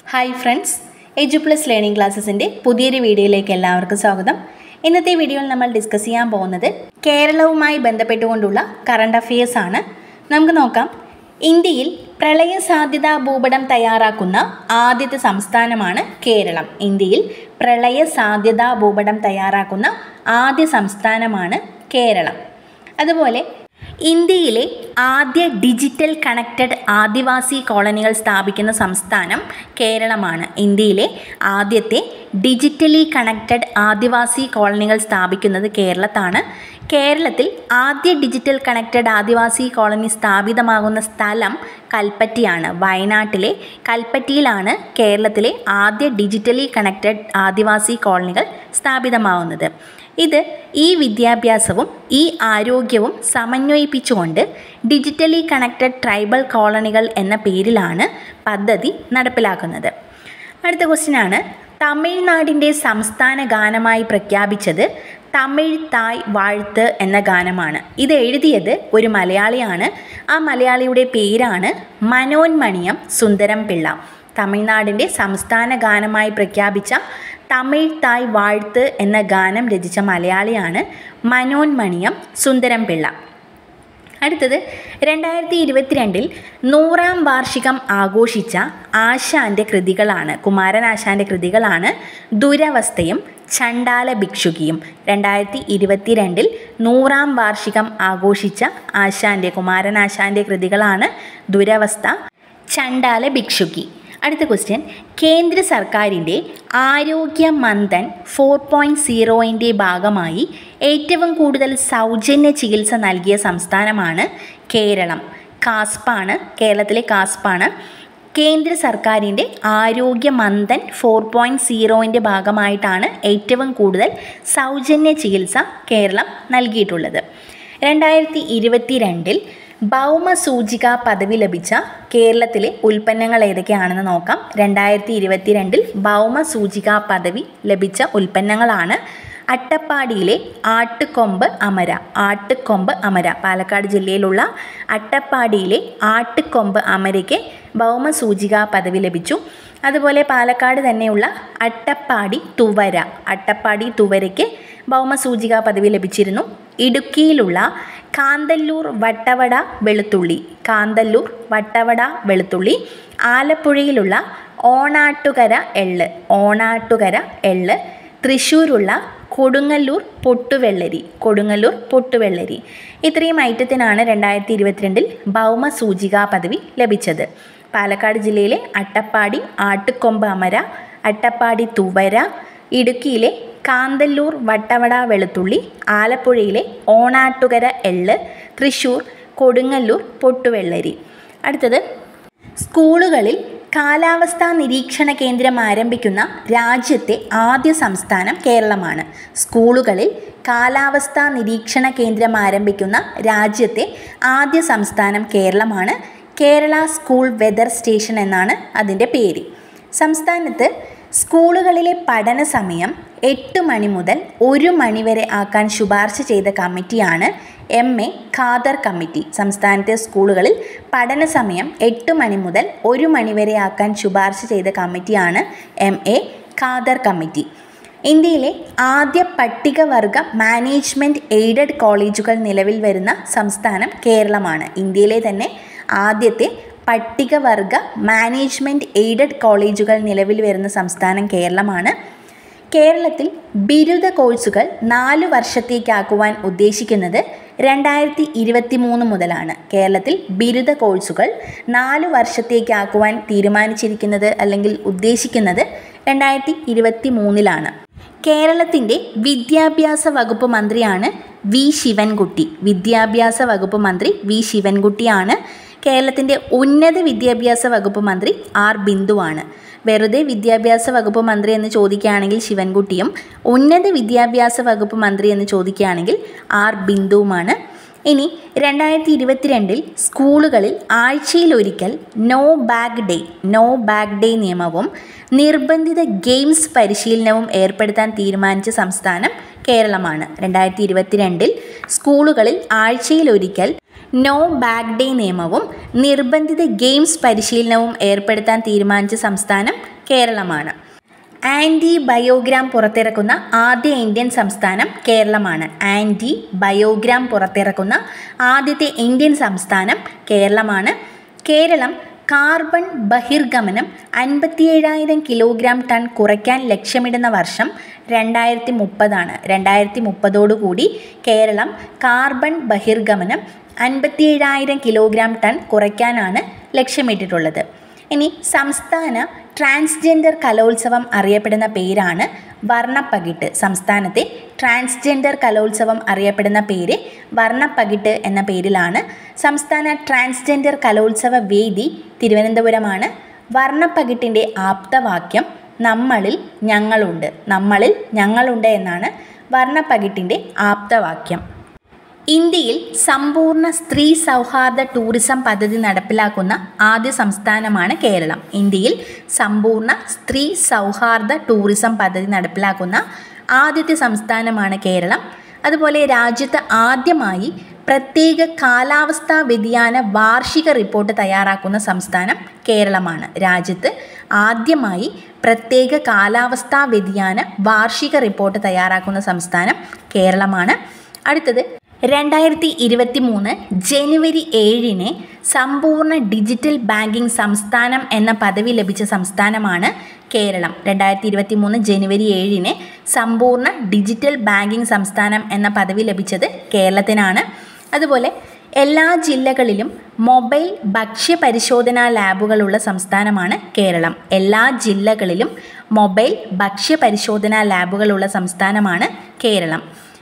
hi friends edu plus learning ക്ലാസ്സസിൻ്റെ പുതിയൊരു വീഡിയോയിലേക്ക് എല്ലാവർക്കും സ്വാഗതം ഇന്നത്തെ വീഡിയോയിൽ നമ്മൾ ഡിസ്കസ് ചെയ്യാൻ പോകുന്നത് കേരളവുമായി ബന്ധപ്പെട്ടുകൊണ്ടുള്ള കറണ്ട് അഫയേഴ്സ് ആണ് നമുക്ക് നോക്കാം ഇന്ത്യയിൽ പ്രളയ സാധ്യതാ ഭൂപടം തയ്യാറാക്കുന്ന ആദ്യത്തെ സംസ്ഥാനമാണ് കേരളം ഇന്ത്യയിൽ പ്രളയ സാധ്യതാ ഭൂപടം തയ്യാറാക്കുന്ന ആദ്യ സംസ്ഥാനമാണ് കേരളം അതുപോലെ ഇന്ത്യയിലെ ആദ്യ ഡിജിറ്റൽ കണക്റ്റഡ് ആദിവാസി കോളനികൾ സ്ഥാപിക്കുന്ന സംസ്ഥാനം കേരളമാണ് ഇന്ത്യയിലെ ആദ്യത്തെ ഡിജിറ്റലി കണക്റ്റഡ് ആദിവാസി കോളനികൾ സ്ഥാപിക്കുന്നത് കേരളത്താണ് കേരളത്തിൽ ആദ്യ ഡിജിറ്റൽ കണക്റ്റഡ് ആദിവാസി കോളനി സ്ഥാപിതമാകുന്ന സ്ഥലം കൽപ്പറ്റയാണ് വയനാട്ടിലെ കൽപ്പറ്റയിലാണ് കേരളത്തിലെ ആദ്യ ഡിജിറ്റലി കണക്റ്റഡ് ആദിവാസി കോളനികൾ സ്ഥാപിതമാവുന്നത് ഇത് ഈ വിദ്യാഭ്യാസവും ഈ ആരോഗ്യവും സമന്വയിപ്പിച്ചുകൊണ്ട് ഡിജിറ്റലി കണക്റ്റഡ് ട്രൈബൽ കോളനികൾ എന്ന പേരിലാണ് പദ്ധതി നടപ്പിലാക്കുന്നത് അടുത്ത ക്വസ്റ്റ്യനാണ് തമിഴ്നാടിൻ്റെ സംസ്ഥാന ഗാനമായി പ്രഖ്യാപിച്ചത് തമിഴ് തായ് വാഴ്ത്ത് എന്ന ഗാനമാണ് ഇത് എഴുതിയത് ഒരു മലയാളിയാണ് ആ മലയാളിയുടെ പേരാണ് മനോന്മണിയം സുന്ദരം പിള്ള തമിഴ്നാടിൻ്റെ സംസ്ഥാന ഗാനമായി പ്രഖ്യാപിച്ച തമിഴ് തായ് വാഴ്ത്ത് എന്ന ഗാനം രചിച്ച മലയാളിയാണ് മനോന്മണിയം സുന്ദരം പിള്ള അടുത്തത് രണ്ടായിരത്തി ഇരുപത്തിരണ്ടിൽ നൂറാം വാർഷികം ആഘോഷിച്ച ആശാൻ്റെ കൃതികളാണ് കുമാരൻ ആശാൻ്റെ കൃതികളാണ് ദുരവസ്ഥയും ചണ്ടാല ഭിക്ഷുകിയും രണ്ടായിരത്തി ഇരുപത്തിരണ്ടിൽ നൂറാം വാർഷികം ആഘോഷിച്ച ആശാൻ്റെ കുമാരൻ ആശാൻ്റെ കൃതികളാണ് ദുരവസ്ഥ ചണ്ടാല ഭിക്ഷുകി അടുത്ത ക്വസ്റ്റ്യൻ കേന്ദ്ര സർക്കാരിൻ്റെ ആരോഗ്യ മന്ദൻ ഫോർ പോയിൻറ്റ് സീറോയിൻ്റെ ഭാഗമായി ഏറ്റവും കൂടുതൽ സൗജന്യ ചികിത്സ നൽകിയ സംസ്ഥാനമാണ് കേരളം കാസ്പാണ് കേരളത്തിലെ കാസ്പാണ് കേന്ദ്ര സർക്കാരിൻ്റെ ആരോഗ്യ മന്ദൻ ഫോർ പോയിൻറ്റ് സീറോയിൻ്റെ ഭാഗമായിട്ടാണ് ഏറ്റവും കൂടുതൽ സൗജന്യ ചികിത്സ കേരളം നൽകിയിട്ടുള്ളത് രണ്ടായിരത്തി ഇരുപത്തിരണ്ടിൽ ഭൗമസൂചിക പദവി ലഭിച്ച കേരളത്തിലെ ഉൽപ്പന്നങ്ങൾ ഏതൊക്കെയാണെന്ന് നോക്കാം രണ്ടായിരത്തി ഇരുപത്തിരണ്ടിൽ ഭൗമസൂചിക പദവി ലഭിച്ച ഉൽപ്പന്നങ്ങളാണ് അട്ടപ്പാടിയിലെ ആട്ടുകൊമ്പ് അമര ആട്ടുകൊമ്പ് അമര പാലക്കാട് ജില്ലയിലുള്ള അട്ടപ്പാടിയിലെ ആട്ടുകൊമ്പ് അമരയ്ക്ക് ഭൗമസൂചിക പദവി ലഭിച്ചു അതുപോലെ പാലക്കാട് തന്നെയുള്ള അട്ടപ്പാടി തുവര അട്ടപ്പാടി തുവരയ്ക്ക് ഭൗമസൂചിക പദവി ലഭിച്ചിരുന്നു ഇടുക്കിയിലുള്ള കാന്തല്ലൂർ വട്ടവട വെളുത്തുള്ളി കാന്തല്ലൂർ വട്ടവട വെളുത്തുള്ളി ആലപ്പുഴയിലുള്ള ഓണാട്ടുകര എള്ള് ഓണാട്ടുകര എള്ള് തൃശ്ശൂരുള്ള കൊടുങ്ങല്ലൂർ പൊട്ടുവെള്ളരി കൊടുങ്ങല്ലൂർ പൊട്ടുവെള്ളരി ഇത്രയും ഐറ്റത്തിനാണ് രണ്ടായിരത്തി ഇരുപത്തിരണ്ടിൽ ഭൗമസൂചിക പദവി ലഭിച്ചത് പാലക്കാട് ജില്ലയിലെ അട്ടപ്പാടി ആട്ടുകൊമ്പ് അമര അട്ടപ്പാടി തുവര ഇടുക്കിയിലെ കാന്തല്ലൂർ വട്ടവട വെളുത്തുള്ളി ആലപ്പുഴയിലെ ഓണാട്ടുകര എള്ള് തൃശ്ശൂർ കൊടുങ്ങല്ലൂർ പൊട്ടുവെള്ളരി അടുത്തത് സ്കൂളുകളിൽ കാലാവസ്ഥാ നിരീക്ഷണ കേന്ദ്രം ആരംഭിക്കുന്ന രാജ്യത്തെ ആദ്യ സംസ്ഥാനം കേരളമാണ് സ്കൂളുകളിൽ കാലാവസ്ഥാ നിരീക്ഷണ കേന്ദ്രം ആരംഭിക്കുന്ന രാജ്യത്തെ ആദ്യ സംസ്ഥാനം കേരളമാണ് കേരള സ്കൂൾ വെതർ സ്റ്റേഷൻ എന്നാണ് അതിൻ്റെ പേര് സംസ്ഥാനത്ത് സ്കൂളുകളിലെ പഠന സമയം എട്ട് മണി മുതൽ ഒരു മണി വരെ ആക്കാൻ ശുപാർശ ചെയ്ത കമ്മിറ്റിയാണ് എം എ ഖാദർ കമ്മിറ്റി സംസ്ഥാനത്തെ സ്കൂളുകളിൽ പഠന സമയം എട്ട് മണി മുതൽ ഒരു മണി വരെ ആക്കാൻ ശുപാർശ ചെയ്ത കമ്മിറ്റിയാണ് എം എ ഖാദർ കമ്മിറ്റി ഇന്ത്യയിലെ ആദ്യ പട്ടികവർഗ മാനേജ്മെൻറ്റ് എയ്ഡഡ് കോളേജുകൾ നിലവിൽ വരുന്ന സംസ്ഥാനം കേരളമാണ് ഇന്ത്യയിലെ തന്നെ ആദ്യത്തെ പട്ടികവർഗ മാനേജ്മെൻറ്റ് എയ്ഡഡ് കോളേജുകൾ നിലവിൽ വരുന്ന സംസ്ഥാനം കേരളമാണ് കേരളത്തിൽ ബിരുദ കോഴ്സുകൾ നാല് വർഷത്തേക്കാക്കുവാൻ ഉദ്ദേശിക്കുന്നത് രണ്ടായിരത്തി ഇരുപത്തി മൂന്ന് മുതലാണ് കേരളത്തിൽ ബിരുദ കോഴ്സുകൾ നാല് വർഷത്തേക്കാക്കുവാൻ തീരുമാനിച്ചിരിക്കുന്നത് അല്ലെങ്കിൽ ഉദ്ദേശിക്കുന്നത് രണ്ടായിരത്തി ഇരുപത്തി മൂന്നിലാണ് കേരളത്തിൻ്റെ വിദ്യാഭ്യാസ വകുപ്പ് മന്ത്രിയാണ് വി ശിവൻകുട്ടി വിദ്യാഭ്യാസ വകുപ്പ് മന്ത്രി വി ശിവൻകുട്ടിയാണ് കേരളത്തിൻ്റെ ഉന്നത വിദ്യാഭ്യാസ വകുപ്പ് മന്ത്രി ആർ ബിന്ദുവാണ് വെറുതെ വിദ്യാഭ്യാസ വകുപ്പ് മന്ത്രി എന്ന് ചോദിക്കുകയാണെങ്കിൽ ശിവൻകുട്ടിയും ഉന്നത വിദ്യാഭ്യാസ വകുപ്പ് മന്ത്രി എന്ന് ചോദിക്കുകയാണെങ്കിൽ ആർ ബിന്ദുവുമാണ് ഇനി രണ്ടായിരത്തി ഇരുപത്തിരണ്ടിൽ സ്കൂളുകളിൽ ആഴ്ചയിലൊരിക്കൽ no bag day no bag day നിയമവും നിർബന്ധിത ഗെയിംസ് പരിശീലനവും ഏർപ്പെടുത്താൻ തീരുമാനിച്ച സംസ്ഥാനം കേരളമാണ് രണ്ടായിരത്തി ഇരുപത്തിരണ്ടിൽ സ്കൂളുകളിൽ ആഴ്ചയിലൊരിക്കൽ നോ ബാക്ക് ഡേ നിയമവും നിർബന്ധിത ഗെയിംസ് പരിശീലനവും ഏർപ്പെടുത്താൻ തീരുമാനിച്ച സംസ്ഥാനം കേരളമാണ് ആൻറ്റി ബയോഗ്രാം പുറത്തിറക്കുന്ന ആദ്യ ഇന്ത്യൻ സംസ്ഥാനം കേരളമാണ് ആൻറ്റി ബയോഗ്രാം പുറത്തിറക്കുന്ന ആദ്യത്തെ ഇന്ത്യൻ സംസ്ഥാനം കേരളമാണ് കേരളം കാർബൺ ബഹിർഗമനം അൻപത്തിയേഴായിരം കിലോഗ്രാം ടൺ കുറയ്ക്കാൻ ലക്ഷ്യമിടുന്ന വർഷം രണ്ടായിരത്തി മുപ്പതാണ് രണ്ടായിരത്തി മുപ്പതോടുകൂടി കേരളം കാർബൺ ബഹിർഗമനം അൻപത്തിയേഴായിരം കിലോഗ്രാം ടൺ കുറയ്ക്കാനാണ് ലക്ഷ്യമിട്ടിട്ടുള്ളത് ഇനി സംസ്ഥാന ട്രാൻസ്ജെൻഡർ കലോത്സവം അറിയപ്പെടുന്ന പേരാണ് വർണ്ണപ്പകിട്ട് സംസ്ഥാനത്തെ ട്രാൻസ്ജെൻഡർ കലോത്സവം അറിയപ്പെടുന്ന പേര് വർണ്ണപ്പകിട്ട് എന്ന പേരിലാണ് സംസ്ഥാന ട്രാൻസ്ജെൻഡർ കലോത്സവ വേദി തിരുവനന്തപുരമാണ് വർണ്ണപ്പകിട്ടിൻ്റെ ആപ്തവാക്യം നമ്മളിൽ ഞങ്ങളുണ്ട് നമ്മളിൽ ഞങ്ങളുണ്ട് എന്നാണ് വർണ്ണപ്പകിട്ടിൻ്റെ ആപ്തവാക്യം ഇന്ത്യയിൽ സമ്പൂർണ്ണ സ്ത്രീ സൗഹാർദ്ദ ടൂറിസം പദ്ധതി നടപ്പിലാക്കുന്ന ആദ്യ സംസ്ഥാനമാണ് കേരളം ഇന്ത്യയിൽ സമ്പൂർണ്ണ സ്ത്രീ സൗഹാർദ്ദ ടൂറിസം പദ്ധതി നടപ്പിലാക്കുന്ന ആദ്യത്തെ സംസ്ഥാനമാണ് കേരളം അതുപോലെ രാജ്യത്ത് ആദ്യമായി പ്രത്യേക കാലാവസ്ഥാ വ്യതിയാന വാർഷിക റിപ്പോർട്ട് തയ്യാറാക്കുന്ന സംസ്ഥാനം കേരളമാണ് രാജ്യത്ത് ആദ്യമായി പ്രത്യേക കാലാവസ്ഥാ വ്യതിയാന വാർഷിക റിപ്പോർട്ട് തയ്യാറാക്കുന്ന സംസ്ഥാനം കേരളമാണ് അടുത്തത് രണ്ടായിരത്തി ഇരുപത്തി മൂന്ന് ജനുവരി ഏഴിന് സമ്പൂർണ്ണ ഡിജിറ്റൽ ബാങ്കിംഗ് സംസ്ഥാനം എന്ന പദവി ലഭിച്ച സംസ്ഥാനമാണ് കേരളം രണ്ടായിരത്തി ഇരുപത്തി മൂന്ന് ജനുവരി ഏഴിന് സമ്പൂർണ്ണ ഡിജിറ്റൽ ബാങ്കിംഗ് സംസ്ഥാനം എന്ന പദവി ലഭിച്ചത് കേരളത്തിനാണ് അതുപോലെ എല്ലാ ജില്ലകളിലും മൊബൈൽ ഭക്ഷ്യ പരിശോധനാ ലാബുകളുള്ള സംസ്ഥാനമാണ് കേരളം എല്ലാ ജില്ലകളിലും മൊബൈൽ ഭക്ഷ്യ പരിശോധനാ ലാബുകളുള്ള സംസ്ഥാനമാണ് കേരളം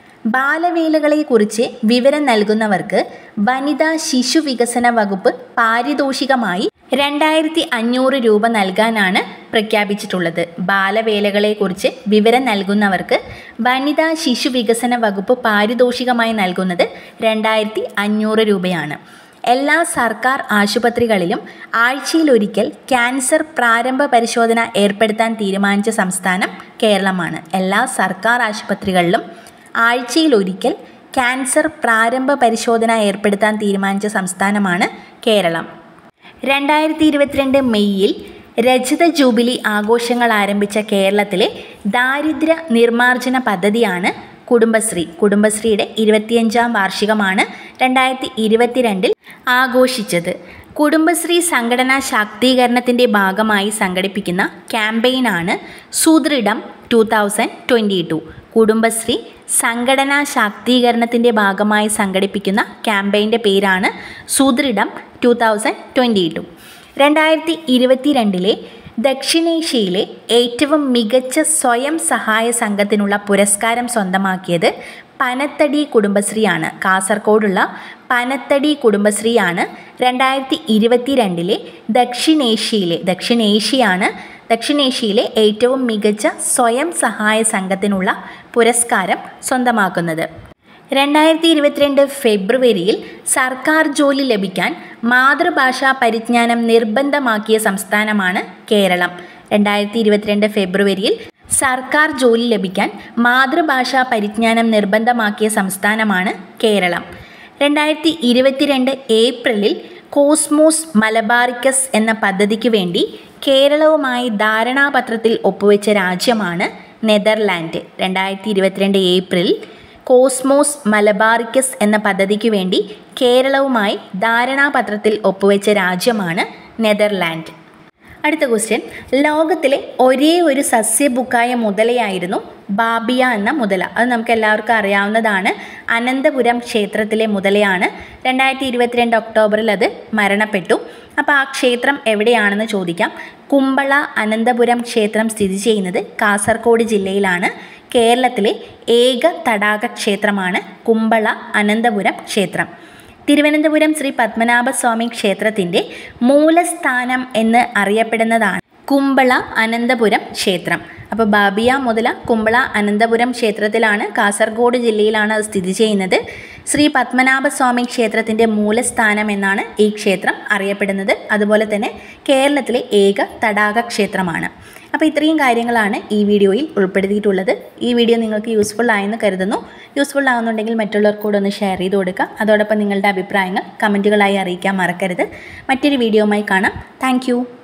ബാലവേലകളെക്കുറിച്ച് വിവരം നൽകുന്നവർക്ക് വനിതാ ശിശു വികസന വകുപ്പ് പാരിതോഷികമായി രണ്ടായിരത്തി അഞ്ഞൂറ് രൂപ നൽകാനാണ് പ്രഖ്യാപിച്ചിട്ടുള്ളത് ബാലവേലകളെക്കുറിച്ച് വിവരം നൽകുന്നവർക്ക് വനിതാ ശിശു വികസന വകുപ്പ് പാരിതോഷികമായി നൽകുന്നത് രണ്ടായിരത്തി അഞ്ഞൂറ് രൂപയാണ് എല്ലാ സർക്കാർ ആശുപത്രികളിലും ആഴ്ചയിലൊരിക്കൽ ക്യാൻസർ പ്രാരംഭ പരിശോധന ഏർപ്പെടുത്താൻ തീരുമാനിച്ച സംസ്ഥാനം കേരളമാണ് എല്ലാ സർക്കാർ ആശുപത്രികളിലും ആഴ്ചയിലൊരിക്കൽ ക്യാൻസർ പ്രാരംഭ പരിശോധന ഏർപ്പെടുത്താൻ തീരുമാനിച്ച സംസ്ഥാനമാണ് കേരളം രണ്ടായിരത്തി ഇരുപത്തിരണ്ട് മെയ്യിൽ രജത ജൂബിലി ആഘോഷങ്ങൾ ആരംഭിച്ച കേരളത്തിലെ ദാരിദ്ര്യ നിർമ്മാർജ്ജന പദ്ധതിയാണ് കുടുംബശ്രീ കുടുംബശ്രീയുടെ ഇരുപത്തിയഞ്ചാം വാർഷികമാണ് രണ്ടായിരത്തി ഇരുപത്തിരണ്ടിൽ ആഘോഷിച്ചത് കുടുംബശ്രീ സംഘടനാ ശാക്തീകരണത്തിൻ്റെ ഭാഗമായി സംഘടിപ്പിക്കുന്ന ക്യാമ്പയിനാണ് Sudridham two thousand twenty two Kudumbashree സംഘടനാ ശാക്തീകരണത്തിൻ്റെ ഭാഗമായി സംഘടിപ്പിക്കുന്ന ക്യാമ്പയിൻ്റെ പേരാണ് Sudridham two thousand twenty two രണ്ടായിരത്തി ഇരുപത്തിരണ്ടിലെ ദക്ഷിണേഷ്യയിലെ ഏറ്റവും മികച്ച സ്വയം സഹായ സംഘത്തിനുള്ള പുരസ്കാരം സ്വന്തമാക്കിയത് പനത്തടി കുടുംബശ്രീയാണ് കാസർഗോഡുള്ള പനത്തടി കുടുംബശ്രീയാണ് രണ്ടായിരത്തി ഇരുപത്തിരണ്ടിലെ ദക്ഷിണേഷ്യയിലെ ദക്ഷിണേഷ്യയാണ് ദക്ഷിണേഷ്യയിലെ ഏറ്റവും മികച്ച സ്വയം സഹായ സംഘത്തിനുള്ള പുരസ്കാരം സ്വന്തമാക്കുന്നത് രണ്ടായിരത്തി ഇരുപത്തിരണ്ട് ഫെബ്രുവരിയിൽ സർക്കാർ ജോലി ലഭിക്കാൻ മാതൃഭാഷാ പരിജ്ഞാനം നിർബന്ധമാക്കിയ സംസ്ഥാനമാണ് കേരളം രണ്ടായിരത്തി ഇരുപത്തിരണ്ട് ഫെബ്രുവരിയിൽ സർക്കാർ ജോലി ലഭിക്കാൻ മാതൃഭാഷാ പരിജ്ഞാനം നിർബന്ധമാക്കിയ സംസ്ഥാനമാണ് കേരളം രണ്ടായിരത്തി ഇരുപത്തിരണ്ട് ഏപ്രിലിൽ കോസ്മോസ് മലബാറിക്കസ് എന്ന പദ്ധതിക്ക് വേണ്ടി കേരളവുമായി ധാരണാപത്രത്തിൽ ഒപ്പുവെച്ച രാജ്യമാണ് നെതർലാൻഡ് രണ്ടായിരത്തി ഇരുപത്തിരണ്ട് ഏപ്രിൽ കോസ്മോസ് മലബാറിക്കസ് എന്ന പദ്ധതിക്ക് വേണ്ടി കേരളവുമായി ധാരണാപത്രത്തിൽ ഒപ്പുവെച്ച രാജ്യമാണ് നെതർലാൻഡ് അടുത്ത ക്വസ്റ്റ്യൻ ലോകത്തിലെ ഒരേ ഒരു സസ്യബുക്കായ മുതലയായിരുന്നു ബാബിയ എന്ന മുതല അത് നമുക്ക് എല്ലാവർക്കും അറിയാവുന്നതാണ് അനന്തപുരം ക്ഷേത്രത്തിലെ മുതലയാണ് രണ്ടായിരത്തി ഇരുപത്തിരണ്ട് ഒക്ടോബറിൽ അത് മരണപ്പെട്ടു അപ്പോൾ ആ ക്ഷേത്രം എവിടെയാണെന്ന് ചോദിക്കാം കുമ്പള അനന്തപുരം ക്ഷേത്രം സ്ഥിതി ചെയ്യുന്നത് കാസർഗോഡ് ജില്ലയിലാണ് കേരളത്തിലെ ഏക തടാക ക്ഷേത്രമാണ് കുമ്പള അനന്തപുരം ക്ഷേത്രം തിരുവനന്തപുരം ശ്രീ പത്മനാഭസ്വാമി ക്ഷേത്രത്തിൻ്റെ മൂലസ്ഥാനം എന്ന് അറിയപ്പെടുന്നതാണ് കുമ്പള അനന്തപുരം ക്ഷേത്രം അപ്പോൾ ബാബിയ മുതല കുമ്പള അനന്തപുരം ക്ഷേത്രത്തിലാണ് കാസർഗോഡ് ജില്ലയിലാണ് അത് സ്ഥിതി ചെയ്യുന്നത് ശ്രീ പത്മനാഭസ്വാമി ക്ഷേത്രത്തിൻ്റെ മൂലസ്ഥാനം എന്നാണ് ഈ ക്ഷേത്രം അറിയപ്പെടുന്നത് അതുപോലെ തന്നെ കേരളത്തിലെ ഏക തടാക ക്ഷേത്രമാണ് അപ്പോൾ ഇത്രയും കാര്യങ്ങളാണ് ഈ വീഡിയോയിൽ ഉൾപ്പെടുത്തിയിട്ടുള്ളത് ഈ വീഡിയോ നിങ്ങൾക്ക് യൂസ്ഫുൾ ആയെന്ന് കരുതുന്നു യൂസ്ഫുൾ ആകുന്നുണ്ടെങ്കിൽ മറ്റുള്ളവർക്ക് കൂടെ ഒന്ന് ഷെയർ ചെയ്ത് കൊടുക്കുക അതോടൊപ്പം നിങ്ങളുടെ അഭിപ്രായങ്ങൾ കമൻറ്റുകളായി അറിയിക്കാൻ മറക്കരുത് മറ്റൊരു വീഡിയോയുമായി കാണാം താങ്ക്